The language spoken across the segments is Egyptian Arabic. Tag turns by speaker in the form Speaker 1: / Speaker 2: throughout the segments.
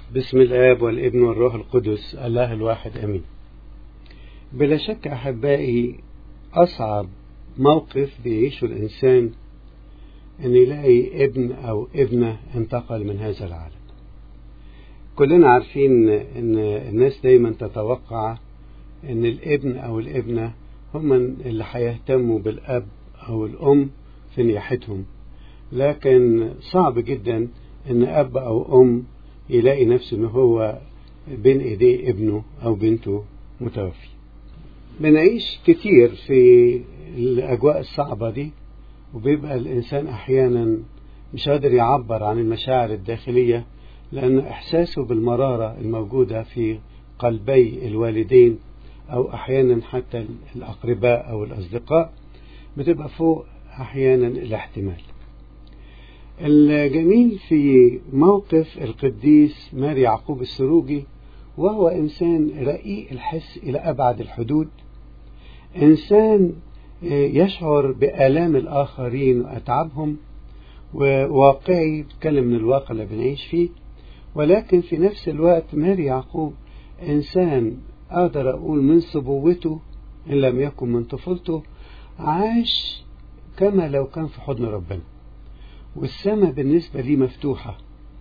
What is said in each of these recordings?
Speaker 1: بسم الآب والابن والروح القدس الله الواحد أمين بلا شك أحبائي أصعب موقف بيعيشه الإنسان أن يلاقي ابن أو ابنة انتقل من هذا العالم كلنا عارفين أن الناس دايما تتوقع أن الابن أو الابنة هم اللي هيهتموا بالأب أو الأم في نياحتهم لكن صعب جدا أن أب أو أم يلاقي نفسه أنه هو بين إيديه ابنه أو بنته متوفي بنعيش كتير في الأجواء الصعبة دي وبيبقى الإنسان أحيانا مش قادر يعبر عن المشاعر الداخلية لأن إحساسه بالمرارة الموجودة في قلبي الوالدين أو أحيانا حتى الأقرباء أو الأصدقاء بتبقى فوق أحيانا الاحتمال الجميل في موقف القديس ماري يعقوب السروجي وهو إنسان رقيق الحس إلى أبعد الحدود إنسان يشعر بآلام الآخرين وأتعابهم وواقعي بيتكلم من الواقع اللي بنعيش فيه ولكن في نفس الوقت ماري يعقوب إنسان أقدر أقول من صبوته إن لم يكن من طفولته عاش كما لو كان في حضن ربنا والسماء بالنسبة لي مفتوحة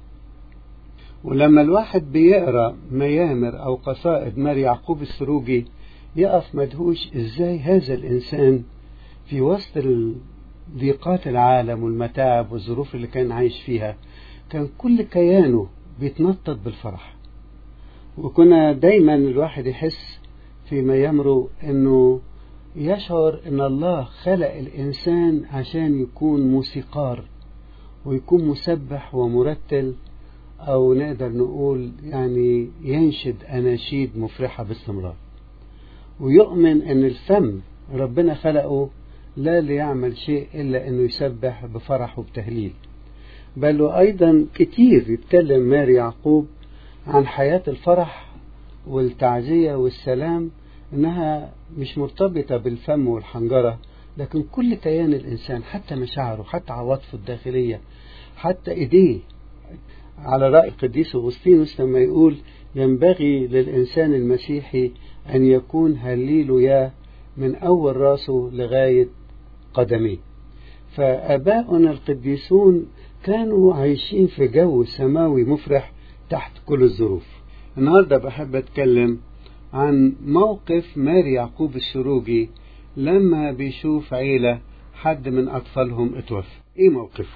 Speaker 1: ولما الواحد بيقرأ ميامر أو قصائد ماري يعقوب السروجي يقف مدهوش إزاي هذا الإنسان في وسط ضيقات العالم والمتاعب والظروف اللي كان عايش فيها كان كل كيانه بيتنطط بالفرح وكنا دايما الواحد يحس في ميامره انه يشعر ان الله خلق الانسان عشان يكون موسيقار ويكون مسبح ومرتل او نقدر نقول يعني ينشد اناشيد مفرحه باستمرار ويؤمن ان الفم ربنا خلقه لا ليعمل شيء الا انه يسبح بفرح وبتهليل بل وايضا كتير يتكلم ماري يعقوب عن حياه الفرح والتعزيه والسلام انها مش مرتبطه بالفم والحنجره لكن كل كيان الانسان حتى مشاعره حتى عواطفه الداخليه حتى ايديه على راي القديس اغسطينوس لما يقول ينبغي للانسان المسيحي ان يكون هليلويا من اول راسه لغايه قدميه فاباؤنا القديسون كانوا عايشين في جو سماوي مفرح تحت كل الظروف النهارده بحب اتكلم عن موقف ماري يعقوب السروجي لما بيشوف عيلة حد من أطفالهم اتوفى إيه موقفه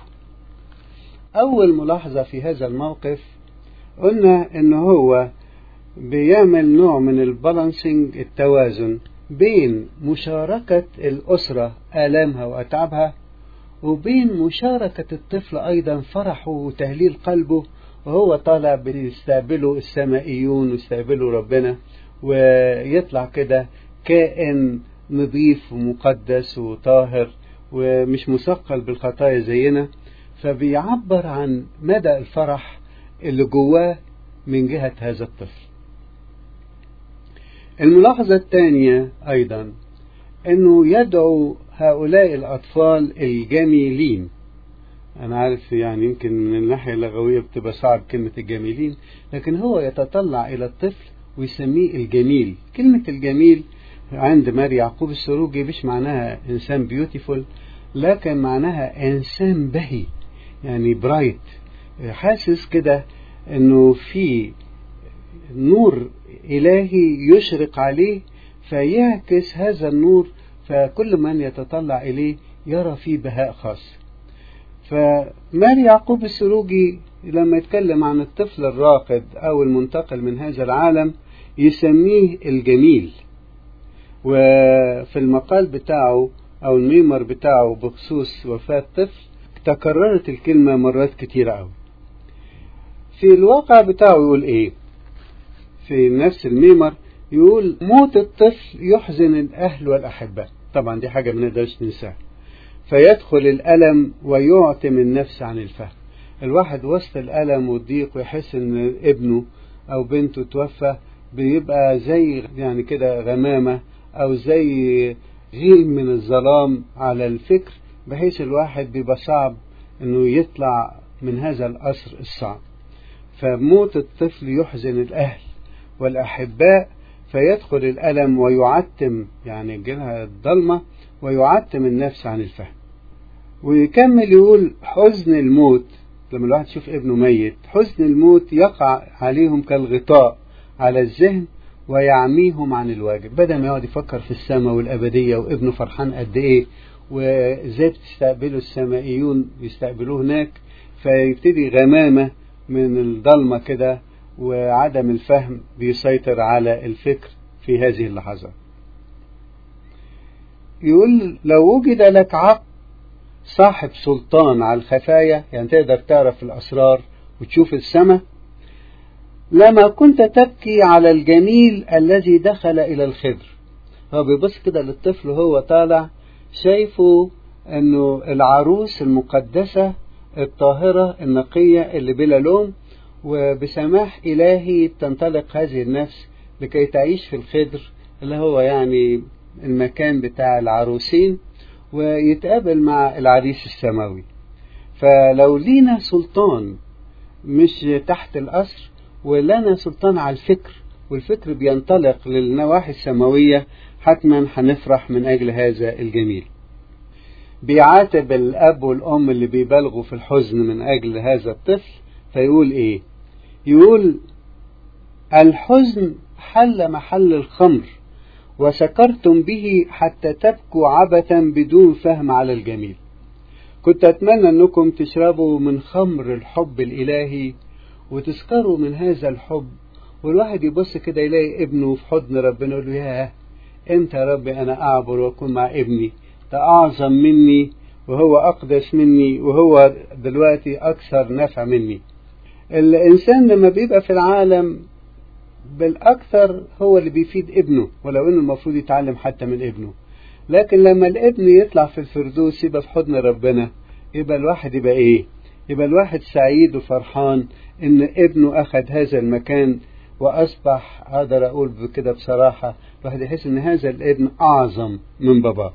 Speaker 1: أول ملاحظة في هذا الموقف قلنا إن هو بيعمل نوع من البالانسنج التوازن بين مشاركة الأسرة آلامها وأتعابها وبين مشاركة الطفل أيضا فرحه وتهليل قلبه وهو طالع بيستقبله السمائيون ويستقبله ربنا ويطلع كده كائن نظيف ومقدس وطاهر ومش مثقل بالخطايا زينا فبيعبر عن مدى الفرح اللي جواه من جهة هذا الطفل الملاحظة الثانية أيضا أنه يدعو هؤلاء الأطفال الجميلين أنا عارف يعني يمكن من الناحية اللغوية بتبقى صعب كلمة الجميلين لكن هو يتطلع إلى الطفل ويسميه الجميل كلمة الجميل عند ماري يعقوب السروجي مش معناها إنسان بيوتيفول لكن معناها إنسان بهي يعني برايت حاسس كده إنه في نور إلهي يشرق عليه فيعكس هذا النور فكل من يتطلع إليه يرى فيه بهاء خاص فماري يعقوب السروجي لما يتكلم عن الطفل الراقد أو المنتقل من هذا العالم يسميه الجميل وفي المقال بتاعه أو الميمر بتاعه بخصوص وفاة طفل تكررت الكلمة مرات كتيرة أوي في الواقع بتاعه يقول إيه في نفس الميمر يقول موت الطفل يحزن الأهل والأحباء طبعا دي حاجة ما نقدرش ننساها فيدخل الألم ويعتم النفس عن الفهم الواحد وسط الألم والضيق ويحس إن ابنه أو بنته توفى بيبقى زي يعني كده غمامة أو زي غيم من الظلام على الفكر بحيث الواحد بيبقى صعب إنه يطلع من هذا الأسر الصعب فموت الطفل يحزن الأهل والأحباء فيدخل الألم ويعتم يعني جيلها الضلمة ويعتم النفس عن الفهم ويكمل يقول حزن الموت لما الواحد يشوف ابنه ميت حزن الموت يقع عليهم كالغطاء على الذهن ويعميهم عن الواجب بدل ما يقعد يفكر في السماء والأبدية وابنه فرحان قد إيه وإزاي بتستقبله السمائيون يستقبلوه هناك فيبتدي غمامة من الضلمة كده وعدم الفهم بيسيطر على الفكر في هذه اللحظة يقول لو وجد لك عقل صاحب سلطان على الخفايا يعني تقدر تعرف الأسرار وتشوف السماء لما كنت تبكي على الجميل الذي دخل إلى الخضر هو بيبص كده للطفل وهو طالع شايفه انه العروس المقدسة الطاهرة النقية اللي بلا لوم وبسماح إلهي تنطلق هذه النفس لكي تعيش في الخضر اللي هو يعني المكان بتاع العروسين ويتقابل مع العريس السماوي فلو لينا سلطان مش تحت القصر ولنا سلطان على الفكر والفكر بينطلق للنواحي السماوية حتما هنفرح من أجل هذا الجميل بيعاتب الأب والأم اللي بيبالغوا في الحزن من أجل هذا الطفل فيقول إيه يقول الحزن حل محل الخمر وسكرتم به حتى تبكوا عبثا بدون فهم على الجميل كنت أتمنى أنكم تشربوا من خمر الحب الإلهي وتسكروا من هذا الحب والواحد يبص كده يلاقي ابنه في حضن ربنا يقول له ياه امتى يا ربي انا اعبر واكون مع ابني ده اعظم مني وهو اقدس مني وهو دلوقتي اكثر نفع مني الانسان لما بيبقى في العالم بالاكثر هو اللي بيفيد ابنه ولو انه المفروض يتعلم حتى من ابنه لكن لما الابن يطلع في الفردوس يبقى في حضن ربنا يبقى الواحد يبقى ايه يبقى الواحد سعيد وفرحان ان ابنه اخذ هذا المكان واصبح اقدر اقول بكده بصراحه الواحد يحس ان هذا الابن اعظم من باباه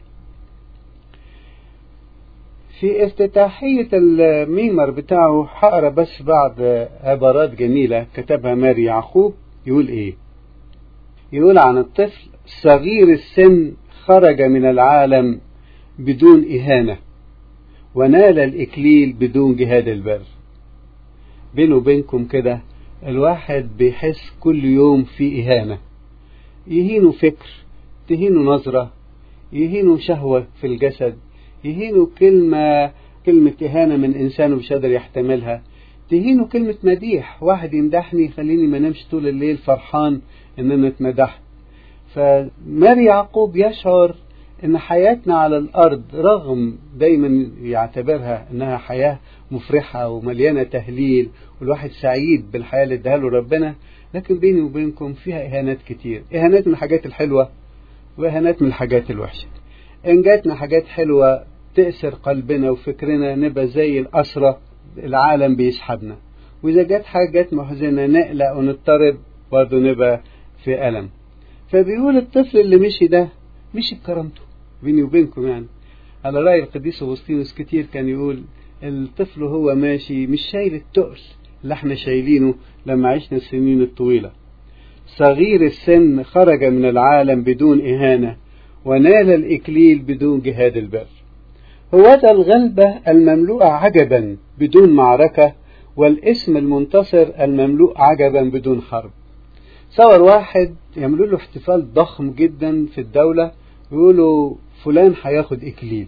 Speaker 1: في افتتاحية الميمر بتاعه هقرا بس بعض عبارات جميلة كتبها ماري يعقوب يقول ايه يقول عن الطفل صغير السن خرج من العالم بدون إهانة ونال الإكليل بدون جهاد البر بينه وبينكم كده الواحد بيحس كل يوم في إهانة يهينه فكر تهينه نظرة يهينه شهوة في الجسد يهينه كلمة كلمة إهانة من إنسان مش قادر يحتملها تهينه كلمة مديح واحد يمدحني يخليني ما نمش طول الليل فرحان إن أنا اتمدحت فماري يعقوب يشعر ان حياتنا على الارض رغم دايما يعتبرها انها حياه مفرحه ومليانه تهليل والواحد سعيد بالحياه اللي اداها له ربنا لكن بيني وبينكم فيها اهانات كتير اهانات من الحاجات الحلوه واهانات من الحاجات الوحشه ان جاتنا حاجات حلوه تأسر قلبنا وفكرنا نبقى زي الأسرة العالم بيسحبنا وإذا جت حاجات محزنة نقلق ونضطرب برضه نبقى في ألم فبيقول الطفل اللي مشي ده مشي بكرامته بيني وبينكم يعني على رأي القديس أغسطينوس كتير كان يقول الطفل هو ماشي مش شايل التقل اللي احنا شايلينه لما عشنا السنين الطويلة صغير السن خرج من العالم بدون إهانة ونال الإكليل بدون جهاد البر هو ذا الغلبة المملوءة عجبا بدون معركة والاسم المنتصر المملوء عجبا بدون حرب صور واحد يعملوا له احتفال ضخم جدا في الدولة يقولوا فلان هياخد إكليل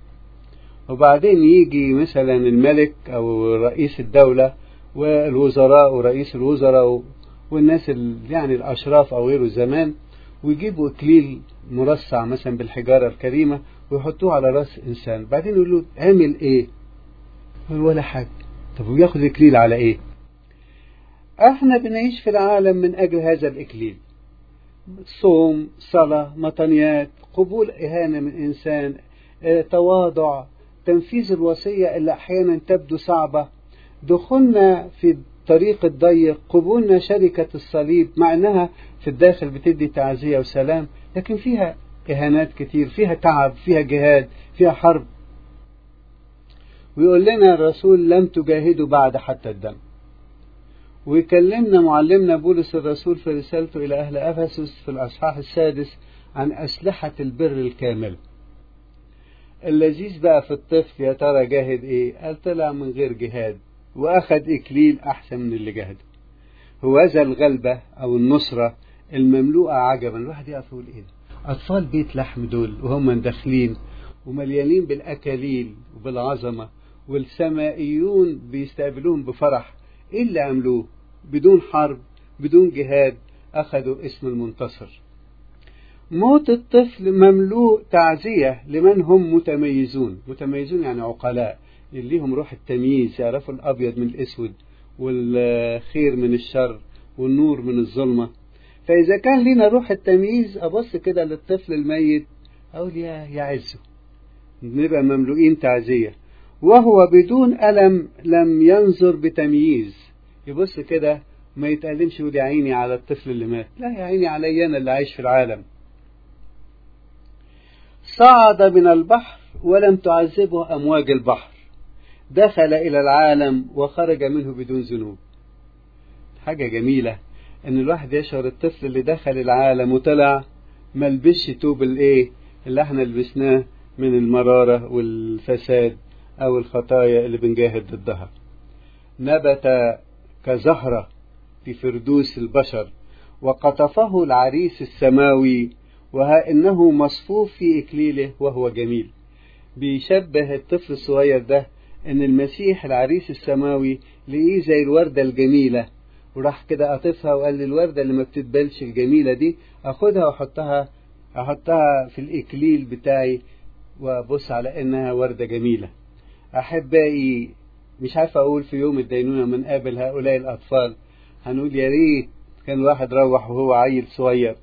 Speaker 1: وبعدين يجي مثلا الملك أو رئيس الدولة والوزراء ورئيس الوزراء والناس يعني الأشراف أو غيره زمان ويجيبوا إكليل مرصع مثلا بالحجارة الكريمة ويحطوه على راس إنسان بعدين يقولوا عمل إيه ولا حاجة طب وياخد إكليل على إيه احنا بنعيش في العالم من أجل هذا الإكليل صوم صلاة مطنيات قبول إهانة من إنسان اه تواضع تنفيذ الوصية اللي أحيانا تبدو صعبة دخولنا في الطريق الضيق قبولنا شركة الصليب مع أنها في الداخل بتدي تعزية وسلام لكن فيها إهانات كتير فيها تعب فيها جهاد فيها حرب ويقول لنا الرسول لم تجاهدوا بعد حتى الدم ويكلمنا معلمنا بولس الرسول في رسالته إلى أهل أفسس في الأصحاح السادس عن أسلحة البر الكامل اللذيذ بقى في الطفل يا ترى جاهد ايه قال طلع من غير جهاد واخد اكليل احسن من اللي جاهده هو ذا الغلبة او النصرة المملوءة عجبا الواحد يقف يقول ايه ده اطفال بيت لحم دول وهم داخلين ومليانين بالاكاليل وبالعظمة والسمائيون بيستقبلوهم بفرح ايه اللي عملوه بدون حرب بدون جهاد اخذوا اسم المنتصر موت الطفل مملوء تعزية لمن هم متميزون متميزون يعني عقلاء اللي ليهم روح التمييز يعرفوا الأبيض من الأسود والخير من الشر والنور من الظلمة فإذا كان لنا روح التمييز أبص كده للطفل الميت أقول يا يعزه نبقى مملوئين تعزية وهو بدون ألم لم ينظر بتمييز يبص كده ما يتألمش يقول يا عيني على الطفل اللي مات لا يا عيني علي أنا اللي عايش في العالم صعد من البحر ولم تعذبه أمواج البحر دخل إلى العالم وخرج منه بدون ذنوب حاجة جميلة إن الواحد يشعر الطفل اللي دخل العالم وطلع ملبسش توب الإيه اللي احنا لبسناه من المرارة والفساد أو الخطايا اللي بنجاهد ضدها نبت كزهرة في فردوس البشر وقطفه العريس السماوي وها إنه مصفوف في إكليله وهو جميل بيشبه الطفل الصغير ده إن المسيح العريس السماوي لقيه زي الوردة الجميلة وراح كده قاطفها وقال لي الوردة اللي ما بتتبلش الجميلة دي أخدها وأحطها أحطها في الإكليل بتاعي وأبص على إنها وردة جميلة أحبائي مش عارف أقول في يوم الدينونة من قابل هؤلاء الأطفال هنقول يا ريت كان واحد روح وهو عيل صغير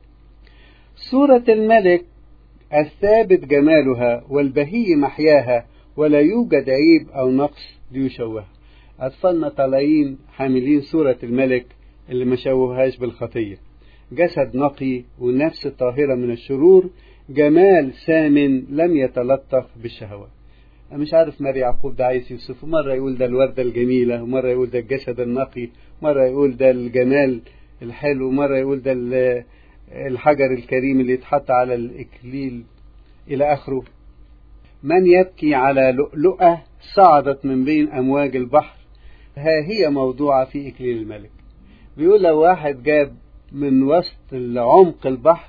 Speaker 1: صورة الملك الثابت جمالها والبهي محياها ولا يوجد عيب أو نقص ليشوه أطفالنا طالعين حاملين صورة الملك اللي ما شوههاش بالخطية جسد نقي ونفس طاهرة من الشرور جمال سامن لم يتلطخ بالشهوات مش عارف ماري يعقوب ده عايز يوصفه مرة يقول ده الوردة الجميلة ومرة يقول ده الجسد النقي مرة يقول ده الجمال الحلو مرة يقول ده الحجر الكريم اللي يتحط على الإكليل إلى آخره من يبكي على لؤلؤة صعدت من بين أمواج البحر ها هي موضوعة في إكليل الملك بيقول لو واحد جاب من وسط عمق البحر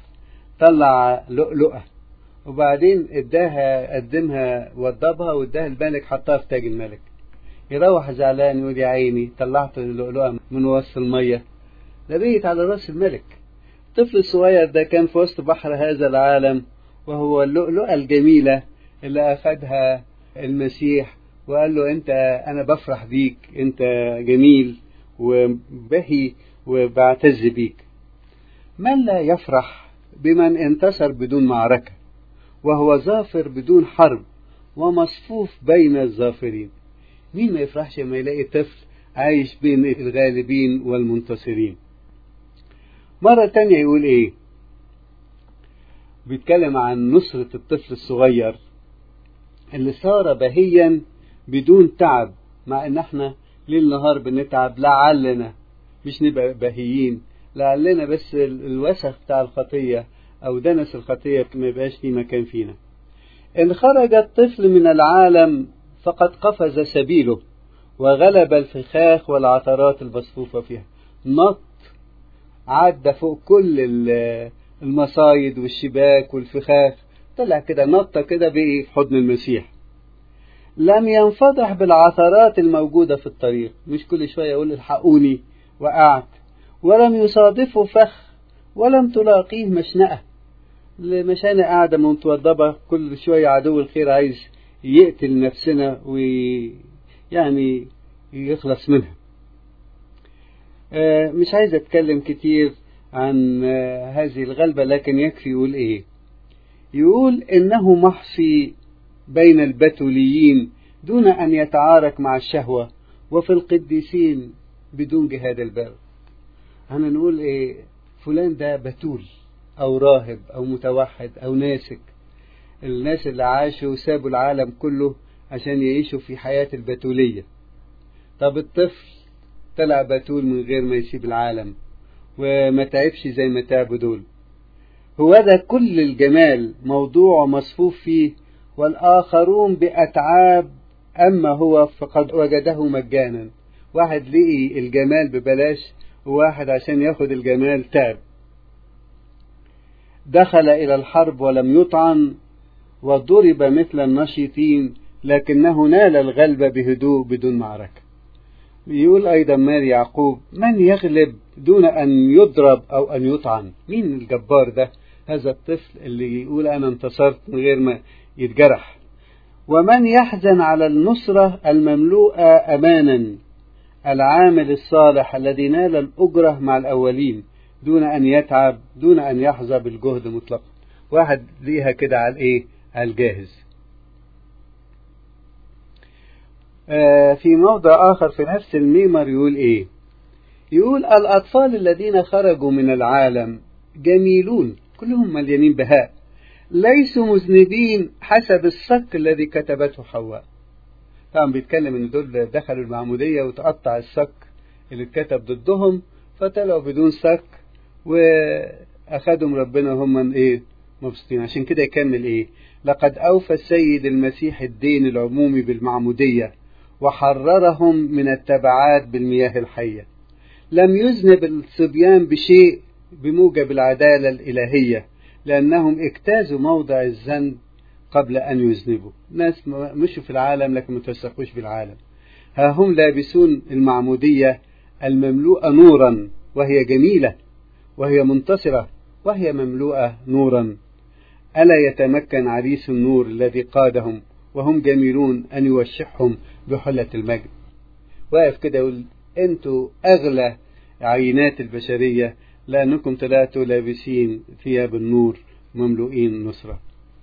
Speaker 1: طلع لؤلؤة وبعدين اداها قدمها وضبها واداها الملك حطها في تاج الملك يروح زعلان يقول يا عيني طلعت اللؤلؤة من وسط المية ده بيت على راس الملك الطفل الصغير ده كان في وسط بحر هذا العالم وهو اللؤلؤة الجميلة اللي أخدها المسيح وقال له أنت أنا بفرح بيك أنت جميل وبهي وبعتز بيك من لا يفرح بمن انتصر بدون معركة وهو ظافر بدون حرب ومصفوف بين الظافرين مين ما يفرحش لما يلاقي طفل عايش بين الغالبين والمنتصرين مرة تانية يقول ايه بيتكلم عن نصرة الطفل الصغير اللي صار بهيا بدون تعب مع ان احنا ليل نهار بنتعب لعلنا مش نبقى بهيين لعلنا بس الوسخ بتاع الخطية او دنس الخطية ما يبقاش ليه مكان فينا ان خرج الطفل من العالم فقد قفز سبيله وغلب الفخاخ والعثرات المصفوفة فيها نط عدى فوق كل المصايد والشباك والفخاخ طلع كده نطة كده بقي في حضن المسيح لم ينفضح بالعثرات الموجودة في الطريق مش كل شوية يقول الحقوني وقعت ولم يصادفه فخ ولم تلاقيه مشنقة المشانة قاعدة متوضبة كل شوية عدو الخير عايز يقتل نفسنا ويعني يخلص منها مش عايز اتكلم كتير عن هذه الغلبة لكن يكفي يقول ايه يقول انه محصي بين البتوليين دون ان يتعارك مع الشهوة وفي القديسين بدون جهاد البر انا نقول ايه فلان ده بتول او راهب او متوحد او ناسك الناس اللي عاشوا وسابوا العالم كله عشان يعيشوا في حياة البتولية طب الطفل طلع بتول من غير ما يسيب العالم وما تعبش زي ما تعبوا دول هو ده كل الجمال موضوع مصفوف فيه والآخرون بأتعاب أما هو فقد وجده مجانا واحد لقي الجمال ببلاش وواحد عشان ياخد الجمال تعب دخل إلى الحرب ولم يطعن وضرب مثل النشيطين لكنه نال الغلبة بهدوء بدون معركة يقول أيضا مال يعقوب من يغلب دون أن يضرب أو أن يطعن مين الجبار ده هذا الطفل اللي يقول أنا انتصرت من غير ما يتجرح ومن يحزن على النصرة المملوءة أمانا العامل الصالح الذي نال الأجرة مع الأولين دون أن يتعب دون أن يحظى بالجهد مطلقا واحد ليها كده على الإيه على الجاهز آه في موضع آخر في نفس الميمر يقول إيه يقول الأطفال الذين خرجوا من العالم جميلون كلهم مليانين بهاء ليسوا مذنبين حسب الصك الذي كتبته حواء طبعا بيتكلم ان دول دخلوا المعمودية وتقطع الصك اللي اتكتب ضدهم فطلعوا بدون صك واخدهم ربنا هم ايه مبسوطين عشان كده يكمل ايه لقد اوفى السيد المسيح الدين العمومي بالمعمودية وحررهم من التبعات بالمياه الحية لم يذنب الصبيان بشيء بموجب العدالة الإلهية لأنهم اجتازوا موضع الذنب قبل أن يذنبوا ناس مشوا في العالم لكن ما تسقوش بالعالم ها هم لابسون المعمودية المملوءة نورا وهي جميلة وهي منتصرة وهي مملوءة نورا ألا يتمكن عريس النور الذي قادهم وهم جميلون أن يوشحهم بحلة المجد واقف كده يقول أنتوا أغلى عينات البشرية لأنكم طلعتوا لابسين ثياب النور مملوئين نصرة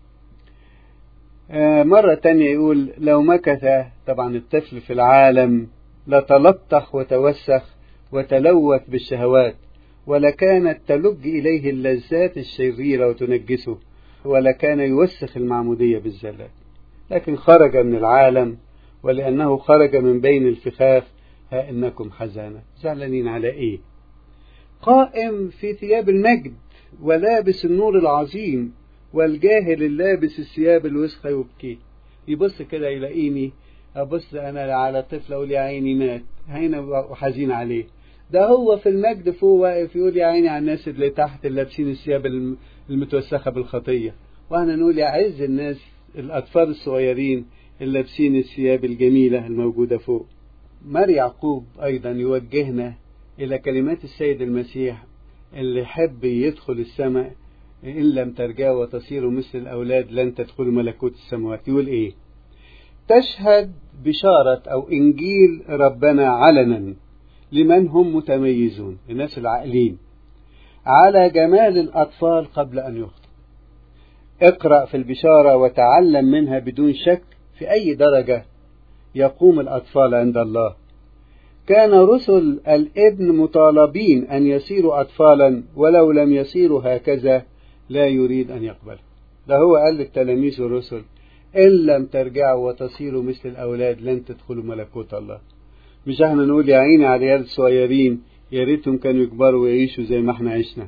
Speaker 1: آه مرة تانية يقول لو مكث طبعا الطفل في العالم لتلطخ وتوسخ وتلوث بالشهوات ولكانت تلج إليه اللذات الشريرة وتنجسه ولكان يوسخ المعمودية بالزلات لكن خرج من العالم ولأنه خرج من بين الفخاخ ها إنكم حزانة زعلانين على إيه قائم في ثياب المجد ولابس النور العظيم والجاهل اللابس الثياب الوسخة يبكي يبص كده يلاقيني أبص أنا على طفل أقول يا عيني مات هنا وحزين عليه ده هو في المجد فوق واقف يقول يا عيني على الناس اللي تحت اللي لابسين الثياب المتوسخة بالخطية واحنا نقول يا عز الناس الأطفال الصغيرين اللي لابسين الثياب الجميلة الموجودة فوق مار يعقوب أيضا يوجهنا إلى كلمات السيد المسيح اللي حب يدخل السماء إن لم ترجعوا وتصيروا مثل الأولاد لن تدخلوا ملكوت السماوات يقول إيه تشهد بشارة أو إنجيل ربنا علنا لمن هم متميزون الناس العاقلين على جمال الأطفال قبل أن يخطئ اقرأ في البشارة وتعلم منها بدون شك في أي درجة يقوم الأطفال عند الله كان رسل الابن مطالبين أن يصيروا أطفالا ولو لم يصيروا هكذا لا يريد أن يقبل ده هو قال للتلاميذ والرسل إن لم ترجعوا وتصيروا مثل الأولاد لن تدخلوا ملكوت الله مش احنا نقول يا عيني على العيال الصغيرين يا ريتهم كانوا يكبروا ويعيشوا زي ما احنا عشنا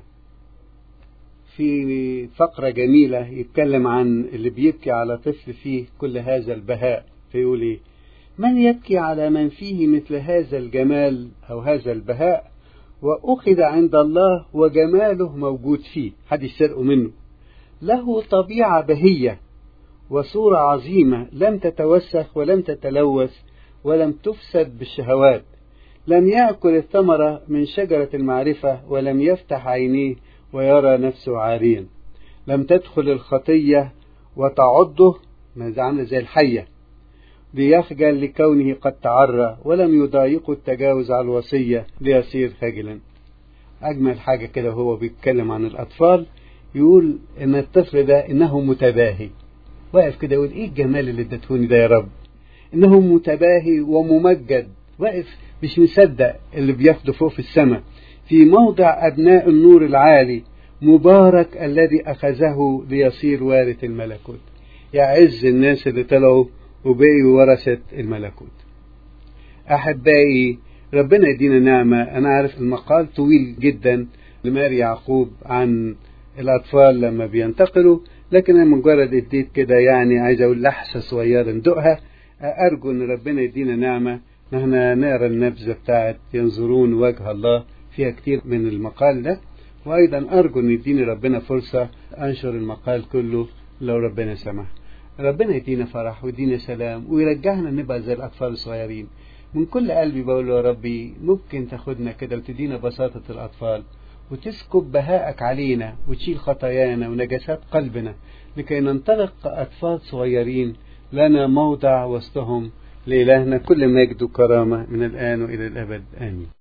Speaker 1: في فقرة جميلة يتكلم عن اللي بيبكي على طفل فيه كل هذا البهاء فيقول ايه من يبكي على من فيه مثل هذا الجمال أو هذا البهاء وأخذ عند الله وجماله موجود فيه حد يسرقه منه له طبيعة بهية وصورة عظيمة لم تتوسخ ولم تتلوث ولم تفسد بالشهوات لم يأكل الثمرة من شجرة المعرفة ولم يفتح عينيه ويرى نفسه عاريا لم تدخل الخطية وتعضه عاملة زي الحية ليخجل لكونه قد تعرى ولم يضايقه التجاوز على الوصية ليصير خجلا أجمل حاجة كده وهو بيتكلم عن الأطفال يقول إن الطفل ده إنه متباهي واقف كده يقول إيه الجمال اللي اديتهوني ده يا رب إنه متباهي وممجد واقف مش مصدق اللي بياخده فوق في السماء في موضع أبناء النور العالي مبارك الذي أخذه ليصير وارث الملكوت يعز الناس اللي طلعوا وبقيوا ورثة الملكوت أحبائي ربنا يدينا نعمة أنا عارف المقال طويل جدا لماري يعقوب عن الأطفال لما بينتقلوا لكن أنا مجرد اديت كده يعني عايز أقول لحسة صغيرة ندقها أرجو إن ربنا يدينا نعمة نحن نقرا النبذة بتاعت ينظرون وجه الله فيها كتير من المقال ده وأيضا أرجو إن يديني ربنا فرصة أنشر المقال كله لو ربنا سمح ربنا يدينا فرح ويدينا سلام ويرجعنا نبقى زي الأطفال الصغيرين من كل قلبي بقول له يا ربي ممكن تاخدنا كده وتدينا بساطة الأطفال وتسكب بهائك علينا وتشيل خطايانا ونجاسات قلبنا لكي ننطلق أطفال صغيرين لنا موضع وسطهم لإلهنا كل مجد وكرامة من الآن وإلى الأبد آمين